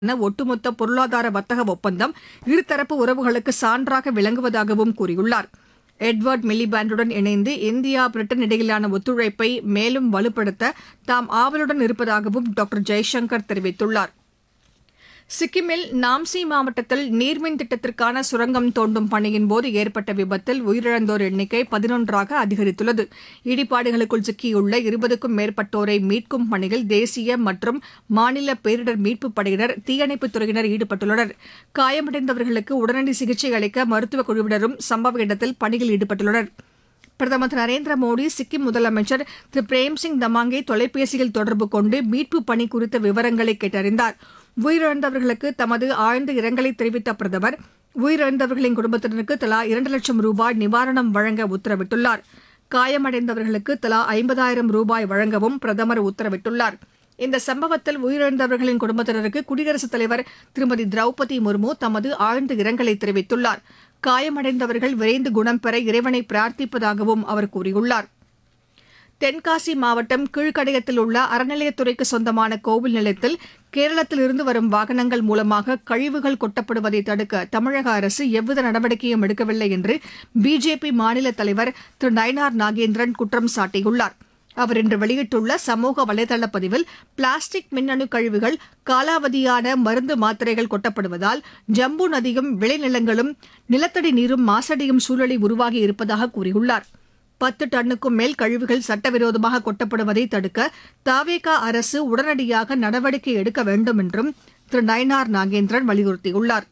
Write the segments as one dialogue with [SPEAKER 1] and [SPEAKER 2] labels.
[SPEAKER 1] என ஒட்டுமொத்த பொருளாதார வர்த்தக ஒப்பந்தம் இருதரப்பு உறவுகளுக்கு சான்றாக விளங்குவதாகவும் கூறியுள்ளார் எட்வர்ட் மிலிபேண்டுடன் இணைந்து இந்தியா பிரிட்டன் இடையிலான ஒத்துழைப்பை மேலும் வலுப்படுத்த தாம் ஆவலுடன் இருப்பதாகவும் டாக்டர் ஜெய்சங்கர் தெரிவித்துள்ளார் சிக்கிமில் நாம்சி மாவட்டத்தில் நீர்மின் திட்டத்திற்கான சுரங்கம் தோண்டும் பணியின் போது ஏற்பட்ட விபத்தில் உயிரிழந்தோர் எண்ணிக்கை பதினொன்றாக அதிகரித்துள்ளது இடிபாடுகளுக்குள் சிக்கியுள்ள இருபதுக்கும் மேற்பட்டோரை மீட்கும் பணியில் தேசிய மற்றும் மாநில பேரிடர் மீட்புப் படையினர் தீயணைப்புத் துறையினர் ஈடுபட்டுள்ளனர் காயமடைந்தவர்களுக்கு உடனடி சிகிச்சை அளிக்க மருத்துவக் குழுவினரும் சம்பவ இடத்தில் பணியில் ஈடுபட்டுள்ளனர் பிரதமர் திரு நரேந்திர மோடி சிக்கிம் முதலமைச்சர் திரு பிரேம்சிங் தமாங்கை தொலைபேசியில் தொடர்பு கொண்டு மீட்புப் பணி குறித்த விவரங்களை கேட்டறிந்தார் உயிரிழந்தவர்களுக்கு தமது ஆழ்ந்த இரங்கலை தெரிவித்த பிரதமர் உயிரிழந்தவர்களின் குடும்பத்தினருக்கு தலா இரண்டு லட்சம் ரூபாய் நிவாரணம் வழங்க உத்தரவிட்டுள்ளார் காயமடைந்தவர்களுக்கு தலா ஐம்பதாயிரம் ரூபாய் வழங்கவும் பிரதமர் உத்தரவிட்டுள்ளார் இந்த சம்பவத்தில் உயிரிழந்தவர்களின் குடும்பத்தினருக்கு குடியரசுத் தலைவர் திருமதி திரௌபதி முர்மு தமது ஆழ்ந்த இரங்கலை தெரிவித்துள்ளார் காயமடைந்தவர்கள் விரைந்து குணம் பெற இறைவனை பிரார்த்திப்பதாகவும் அவர் கூறியுள்ளார் தென்காசி மாவட்டம் கீழ்கடையத்தில் உள்ள அறநிலையத்துறைக்கு சொந்தமான கோவில் நிலையத்தில் கேரளத்திலிருந்து வரும் வாகனங்கள் மூலமாக கழிவுகள் கொட்டப்படுவதை தடுக்க தமிழக அரசு எவ்வித நடவடிக்கையும் எடுக்கவில்லை என்று பிஜேபி மாநில தலைவர் திரு நயனார் நாகேந்திரன் குற்றம் சாட்டியுள்ளார் அவர் இன்று வெளியிட்டுள்ள சமூக வலைதள பதிவில் பிளாஸ்டிக் மின்னணு கழிவுகள் காலாவதியான மருந்து மாத்திரைகள் கொட்டப்படுவதால் ஜம்பு நதியும் விளைநிலங்களும் நிலத்தடி நீரும் மாசடையும் சூழலை உருவாகி இருப்பதாக கூறியுள்ளார் பத்து டன்னுக்கும் மேல் கழிவுகள் சட்டவிரோதமாக கொட்டப்படுவதை தடுக்க தாவேகா அரசு உடனடியாக நடவடிக்கை எடுக்க வேண்டும் என்றும் திரு நயனார் நாகேந்திரன் வலியுறுத்தியுள்ளார்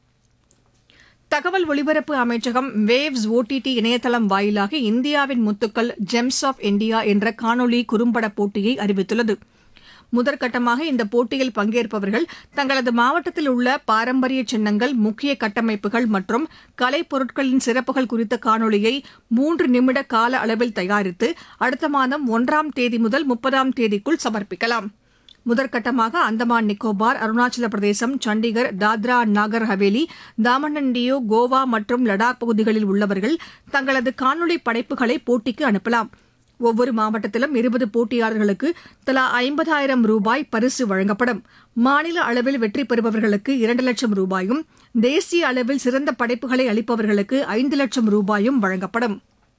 [SPEAKER 1] தகவல் ஒலிபரப்பு அமைச்சகம் வேவ்ஸ் ஓடிடி இணையதளம் வாயிலாக இந்தியாவின் முத்துக்கள் ஜெம்ஸ் ஆஃப் இந்தியா என்ற காணொலி குறும்பட போட்டியை அறிவித்துள்ளது முதற்கட்டமாக இந்த போட்டியில் பங்கேற்பவர்கள் தங்களது மாவட்டத்தில் உள்ள பாரம்பரிய சின்னங்கள் முக்கிய கட்டமைப்புகள் மற்றும் கலைப் பொருட்களின் சிறப்புகள் குறித்த காணொலியை மூன்று நிமிட கால அளவில் தயாரித்து அடுத்த மாதம் ஒன்றாம் தேதி முதல் முப்பதாம் தேதிக்குள் சமர்ப்பிக்கலாம் முதற்கட்டமாக அந்தமான் நிக்கோபார் அருணாச்சல பிரதேசம் சண்டிகர் தாத்ரா நாகர் ஹவேலி தாமன் அண்ட் டியூ கோவா மற்றும் லடாக் பகுதிகளில் உள்ளவர்கள் தங்களது காணொலி படைப்புகளை போட்டிக்கு அனுப்பலாம் ஒவ்வொரு மாவட்டத்திலும் இருபது போட்டியாளர்களுக்கு தலா ஐம்பதாயிரம் ரூபாய் பரிசு வழங்கப்படும் மாநில அளவில் வெற்றி பெறுபவர்களுக்கு இரண்டு லட்சம் ரூபாயும் தேசிய அளவில் சிறந்த படைப்புகளை அளிப்பவர்களுக்கு ஐந்து லட்சம் ரூபாயும் வழங்கப்படும்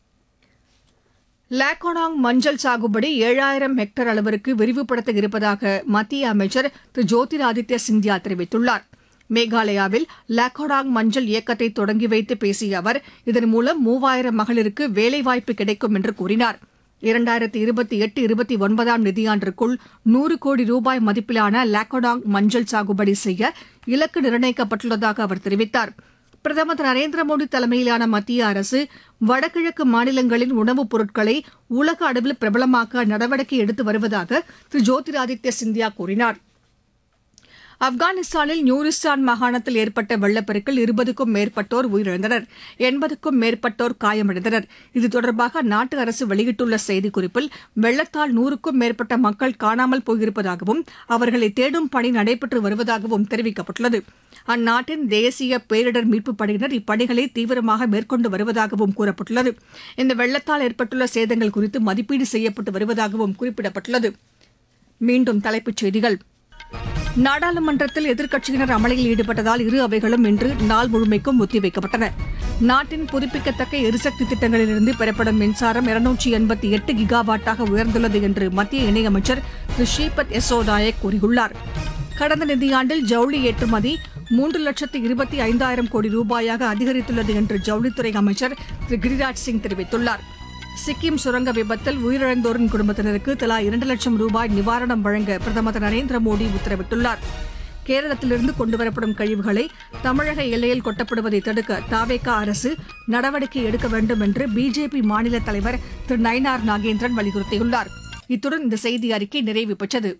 [SPEAKER 1] லாக்கோனாங் மஞ்சள் சாகுபடி ஏழாயிரம் ஹெக்டேர் அளவிற்கு விரிவுபடுத்த இருப்பதாக மத்திய அமைச்சர் திரு ஜோதிராதித்ய சிந்தியா தெரிவித்துள்ளார் மேகாலயாவில் லாக்கோடாங் மஞ்சள் இயக்கத்தை தொடங்கி வைத்து பேசிய அவர் இதன் மூலம் மூவாயிரம் மகளிருக்கு வேலைவாய்ப்பு கிடைக்கும் என்று கூறினார் இரண்டாயிரத்தி இருபத்தி எட்டு இருபத்தி ஒன்பதாம் நிதியாண்டிற்குள் நூறு கோடி ரூபாய் மதிப்பிலான லாக்கோடாங் மஞ்சள் சாகுபடி செய்ய இலக்கு நிர்ணயிக்கப்பட்டுள்ளதாக அவர் தெரிவித்தார் பிரதமர் திரு நரேந்திர மோடி தலைமையிலான மத்திய அரசு வடகிழக்கு மாநிலங்களின் உணவுப் பொருட்களை உலக அளவில் பிரபலமாக்க நடவடிக்கை எடுத்து வருவதாக திரு ஜோதிராதித்ய சிந்தியா கூறினார் ஆப்கானிஸ்தானில் நியூரிஸ்தான் மாகாணத்தில் ஏற்பட்ட வெள்ளப்பெருக்கில் இருபதுக்கும் மேற்பட்டோர் உயிரிழந்தனர் எண்பதுக்கும் மேற்பட்டோர் காயமடைந்தனர் இது தொடர்பாக அந்நாட்டு அரசு வெளியிட்டுள்ள செய்திக்குறிப்பில் வெள்ளத்தால் நூறுக்கும் மேற்பட்ட மக்கள் காணாமல் போயிருப்பதாகவும் அவர்களை தேடும் பணி நடைபெற்று வருவதாகவும் தெரிவிக்கப்பட்டுள்ளது அந்நாட்டின் தேசிய பேரிடர் மீட்புப் படையினர் இப்பணிகளை தீவிரமாக மேற்கொண்டு வருவதாகவும் கூறப்பட்டுள்ளது இந்த வெள்ளத்தால் ஏற்பட்டுள்ள சேதங்கள் குறித்து மதிப்பீடு செய்யப்பட்டு வருவதாகவும் குறிப்பிடப்பட்டுள்ளது மீண்டும் தலைப்புச் செய்திகள் நாடாளுமன்றத்தில் எதிர்க்கட்சியினர் அமளியில் ஈடுபட்டதால் இரு அவைகளும் இன்று நாள் முழுமைக்கும் ஒத்திவைக்கப்பட்டன நாட்டின் புதுப்பிக்கத்தக்க எரிசக்தி திட்டங்களிலிருந்து பெறப்படும் மின்சாரம் இருநூற்றி எண்பத்தி எட்டு கிகாவாட்டாக உயர்ந்துள்ளது என்று மத்திய இணையமைச்சர் திரு ஸ்ரீபத் யசோ நாயக் கூறியுள்ளார் கடந்த நிதியாண்டில் ஜவுளி ஏற்றுமதி மூன்று லட்சத்து இருபத்தி ஐந்தாயிரம் கோடி ரூபாயாக அதிகரித்துள்ளது என்று ஜவுளித்துறை அமைச்சர் திரு கிரிராஜ் சிங் தெரிவித்துள்ளார் சிக்கிம் சுரங்க விபத்தில் உயிரிழந்தோரின் குடும்பத்தினருக்கு தலா இரண்டு லட்சம் ரூபாய் நிவாரணம் வழங்க பிரதமர் திரு நரேந்திர மோடி உத்தரவிட்டுள்ளார் கேரளத்திலிருந்து கொண்டுவரப்படும் கழிவுகளை தமிழக எல்லையில் கொட்டப்படுவதை தடுக்க தாவேகா அரசு நடவடிக்கை எடுக்க வேண்டும் என்று பிஜேபி மாநில தலைவர் திரு நயினார் நாகேந்திரன் வலியுறுத்தியுள்ளார் இத்துடன் இந்த செய்தி அறிக்கை நிறைவு பெற்றது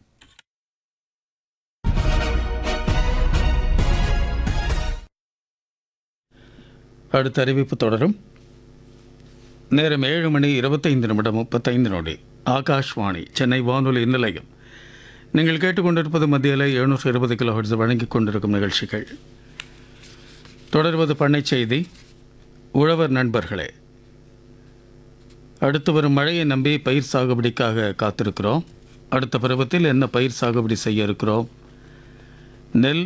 [SPEAKER 2] அடுத்த அறிவிப்பு தொடரும் நேரம் ஏழு மணி இருபத்தைந்து நிமிடம் முப்பத்தைந்து நொடி ஆகாஷ்வாணி சென்னை வானொலி நிலையம் நீங்கள் கேட்டுக்கொண்டிருப்பது மத்தியில் எழுநூற்று இருபது கிலோ ஹெர்ட்ஸ் வழங்கிக் கொண்டிருக்கும் நிகழ்ச்சிகள் தொடர்வது பண்ணை செய்தி உழவர் நண்பர்களே அடுத்து வரும் மழையை நம்பி பயிர் சாகுபடிக்காக காத்திருக்கிறோம் அடுத்த பருவத்தில் என்ன பயிர் சாகுபடி செய்ய இருக்கிறோம் நெல்